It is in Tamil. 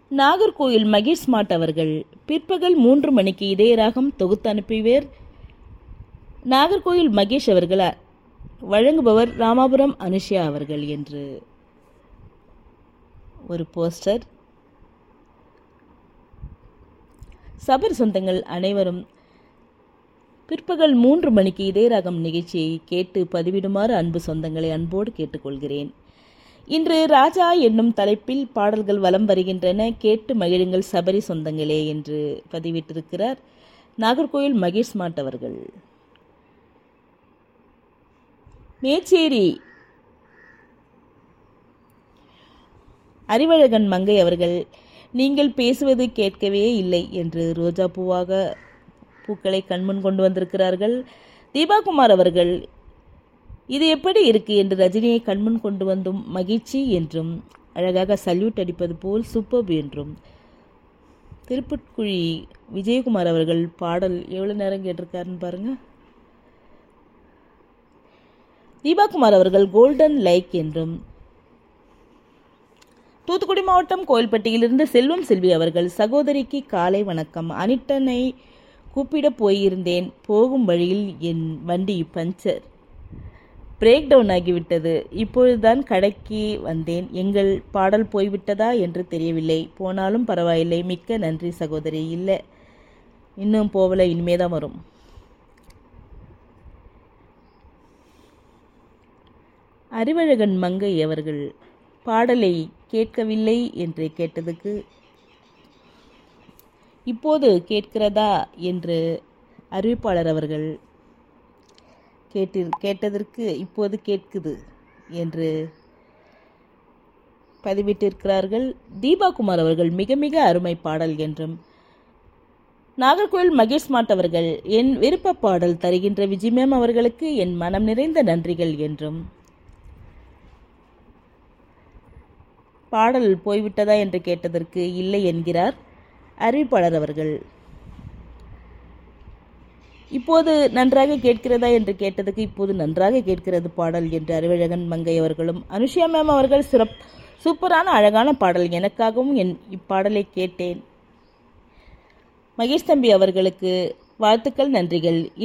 நாகர்கோயில் மகேஷ் ஸ்மார்ட் அவர்கள் பிற்பகல் மூன்று மணிக்கு இதயராகம் தொகுத்து அனுப்பியவர் நாகர்கோயில் மகேஷ் அவர்கள் வழங்குபவர் ராமாபுரம் அனுஷியா அவர்கள் என்று ஒரு போஸ்டர் சபர் சொந்தங்கள் அனைவரும் பிற்பகல் மூன்று மணிக்கு இதயராகம் நிகழ்ச்சியை கேட்டு பதிவிடுமாறு அன்பு சொந்தங்களை அன்போடு கேட்டுக்கொள்கிறேன் இன்று ராஜா என்னும் தலைப்பில் பாடல்கள் வலம் வருகின்றன கேட்டு மகிழுங்கள் சபரி சொந்தங்களே என்று பதிவிட்டிருக்கிறார் நாகர்கோயில் மகேஷ் மாட் அவர்கள் மேச்சேரி அறிவழகன் மங்கை அவர்கள் நீங்கள் பேசுவது கேட்கவே இல்லை என்று ரோஜா பூவாக பூக்களை கண்முன் கொண்டு வந்திருக்கிறார்கள் தீபாகுமார் அவர்கள் இது எப்படி இருக்கு என்று ரஜினியை கண்முன் கொண்டு வந்தும் மகிழ்ச்சி என்றும் அழகாக சல்யூட் அடிப்பது போல் சூப்பர் என்றும் திருப்புட்குழி விஜயகுமார் அவர்கள் பாடல் எவ்வளோ நேரம் கேட்டிருக்காருன்னு பாருங்க தீபாகுமார் அவர்கள் கோல்டன் லைக் என்றும் தூத்துக்குடி மாவட்டம் கோயில்பட்டியிலிருந்து செல்வம் செல்வி அவர்கள் சகோதரிக்கு காலை வணக்கம் அனிட்டனை கூப்பிட போயிருந்தேன் போகும் வழியில் என் வண்டி பஞ்சர் பிரேக் டவுன் ஆகிவிட்டது இப்பொழுதுதான் கடைக்கு வந்தேன் எங்கள் பாடல் போய்விட்டதா என்று தெரியவில்லை போனாலும் பரவாயில்லை மிக்க நன்றி சகோதரி இல்லை இன்னும் போகல இனிமேதான் வரும் அறிவழகன் மங்கை அவர்கள் பாடலை கேட்கவில்லை என்று கேட்டதுக்கு இப்போது கேட்கிறதா என்று அறிவிப்பாளர் அவர்கள் கேட்டி கேட்டதற்கு இப்போது கேட்குது என்று பதிவிட்டிருக்கிறார்கள் தீபாகுமார் அவர்கள் மிக மிக அருமை பாடல் என்றும் நாகர்கோவில் மகேஷ் மாட் அவர்கள் என் விருப்ப பாடல் தருகின்ற விஜிமேம் அவர்களுக்கு என் மனம் நிறைந்த நன்றிகள் என்றும் பாடல் போய்விட்டதா என்று கேட்டதற்கு இல்லை என்கிறார் அறிவிப்பாளர் அவர்கள் இப்போது நன்றாக கேட்கிறதா என்று கேட்டதுக்கு இப்போது நன்றாக கேட்கிறது பாடல் என்று அறிவழகன் மங்கை அவர்களும் அனுஷியா மேம் அவர்கள் சிறப் சூப்பரான அழகான பாடல் எனக்காகவும் என் இப்பாடலை கேட்டேன் மகேஷ் தம்பி அவர்களுக்கு வாழ்த்துக்கள் நன்றிகள்